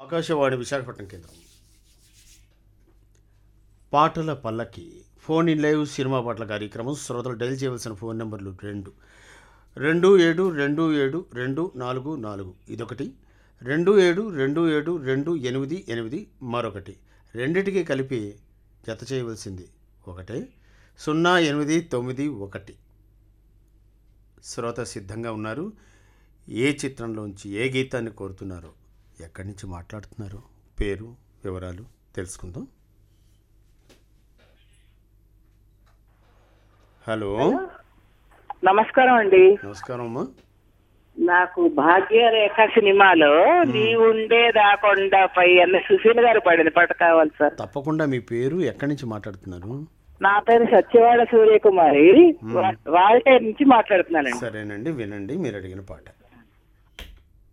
ఆకాశవాణి విశాఖపట్నం కేంద్రం పాటల పల్లకి ఫోన్ ఇన్ లైవ్ సినిమా పాటల కార్యక్రమం శ్రోతలు డైల్ చేయవలసిన ఫోన్ నెంబర్లు రెండు రెండు ఏడు రెండు ఏడు రెండు నాలుగు నాలుగు ఇదొకటి రెండు ఏడు రెండు ఏడు రెండు ఎనిమిది ఎనిమిది మరొకటి రెండిటికి కలిపి జత చేయవలసింది ఒకటే సున్నా ఎనిమిది తొమ్మిది ఒకటి శ్రోత సిద్ధంగా ఉన్నారు ఏ చిత్రంలోంచి ఏ గీతాన్ని కోరుతున్నారో ఎక్కడి నుంచి మాట్లాడుతున్నారు పేరు వివరాలు తెలుసుకుందాం హలో నమస్కారం అండి నమస్కారం అమ్మా నాకు భాగ్యరేఖ సినిమాలో నీ ఉండే దాకొండపై అన్న సుశీల్ గారు పాడిన పాట కావాలి సార్ తప్పకుండా మీ పేరు ఎక్కడి నుంచి మాట్లాడుతున్నారు నా పేరు సత్యవాడ సూర్యకుమారి వా- వాల్టేర్ నుంచి మాట్లాడుతున్నానండి సరేనండి వినండి మీరు అడిగిన పాట